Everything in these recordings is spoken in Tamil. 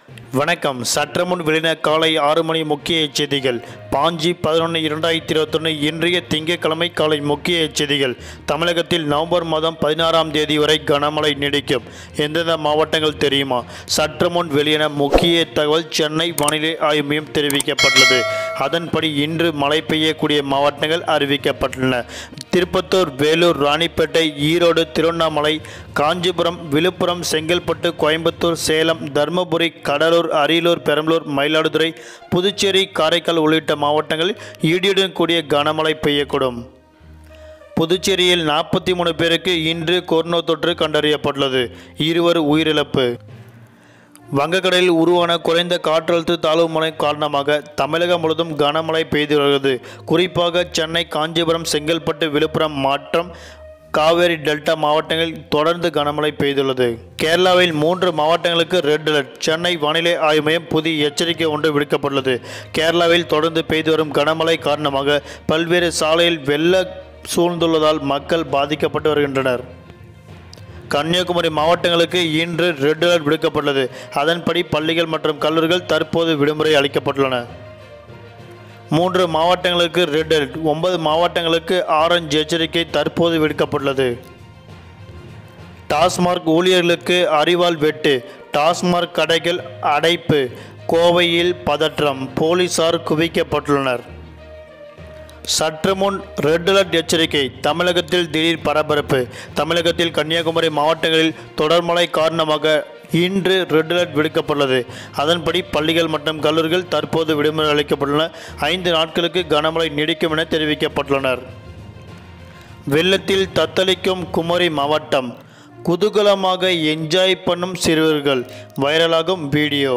வணக்கம் சற்று முன் வெளியின காலை ஆறு மணி முக்கிய செய்திகள் பாஞ்சி பதினொன்று இரண்டாயிரத்தி இருபத்தொன்று இன்றைய திங்கட்கிழமை காலை முக்கிய செய்திகள் தமிழகத்தில் நவம்பர் மாதம் பதினாறாம் தேதி வரை கனமழை நீடிக்கும் எந்தெந்த மாவட்டங்கள் தெரியுமா சற்று முன் வெளியின முக்கிய தகவல் சென்னை வானிலை ஆய்வு மையம் தெரிவிக்கப்பட்டுள்ளது அதன்படி இன்று மழை பெய்யக்கூடிய மாவட்டங்கள் அறிவிக்கப்பட்டுள்ளன திருப்பத்தூர் வேலூர் ராணிப்பேட்டை ஈரோடு திருவண்ணாமலை காஞ்சிபுரம் விழுப்புரம் செங்கல்பட்டு கோயம்புத்தூர் சேலம் தருமபுரி கடலூர் அரியலூர் பெரம்பலூர் மயிலாடுதுறை புதுச்சேரி காரைக்கால் உள்ளிட்ட மாவட்டங்களில் இடியுடன் கூடிய கனமழை பெய்யக்கூடும் புதுச்சேரியில் நாற்பத்தி மூணு பேருக்கு இன்று கொரோனா தொற்று கண்டறியப்பட்டுள்ளது இருவர் உயிரிழப்பு வங்கக்கடலில் உருவான குறைந்த காற்றழுத்த தாழ்வு மழை காரணமாக தமிழகம் முழுவதும் கனமழை பெய்து வருகிறது குறிப்பாக சென்னை காஞ்சிபுரம் செங்கல்பட்டு விழுப்புரம் மற்றும் காவேரி டெல்டா மாவட்டங்களில் தொடர்ந்து கனமழை பெய்துள்ளது கேரளாவில் மூன்று மாவட்டங்களுக்கு ரெட் அலர்ட் சென்னை வானிலை ஆய்வு மையம் புதிய எச்சரிக்கை ஒன்று விடுக்கப்பட்டுள்ளது கேரளாவில் தொடர்ந்து பெய்து வரும் கனமழை காரணமாக பல்வேறு சாலையில் வெள்ள சூழ்ந்துள்ளதால் மக்கள் பாதிக்கப்பட்டு வருகின்றனர் கன்னியாகுமரி மாவட்டங்களுக்கு இன்று ரெட் அலர்ட் விடுக்கப்பட்டுள்ளது அதன்படி பள்ளிகள் மற்றும் கல்லூரிகள் தற்போது விடுமுறை அளிக்கப்பட்டுள்ளன மூன்று மாவட்டங்களுக்கு ரெட் அலர்ட் ஒன்பது மாவட்டங்களுக்கு ஆரஞ்சு எச்சரிக்கை தற்போது விடுக்கப்பட்டுள்ளது டாஸ்மார்க் ஊழியர்களுக்கு அறிவால் வெட்டு டாஸ்மார்க் கடைகள் அடைப்பு கோவையில் பதற்றம் போலீசார் குவிக்கப்பட்டுள்ளனர் சற்று முன் ரெட் அலர்ட் எச்சரிக்கை தமிழகத்தில் திடீர் பரபரப்பு தமிழகத்தில் கன்னியாகுமரி மாவட்டங்களில் தொடர் மழை காரணமாக இன்று ரெட் அலர்ட் விடுக்கப்பட்டுள்ளது அதன்படி பள்ளிகள் மற்றும் கல்லூரிகள் தற்போது விடுமுறை அளிக்கப்பட்டுள்ளன ஐந்து நாட்களுக்கு கனமழை நீடிக்கும் என தெரிவிக்கப்பட்டுள்ளனர் வெள்ளத்தில் தத்தளிக்கும் குமரி மாவட்டம் குதூகலமாக என்ஜாய் பண்ணும் சிறுவர்கள் வைரலாகும் வீடியோ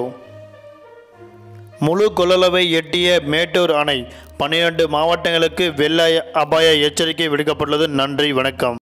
முழு கொள்ளளவை எட்டிய மேட்டூர் அணை பன்னிரண்டு மாவட்டங்களுக்கு வெள்ள அபாய எச்சரிக்கை விடுக்கப்பட்டுள்ளது நன்றி வணக்கம்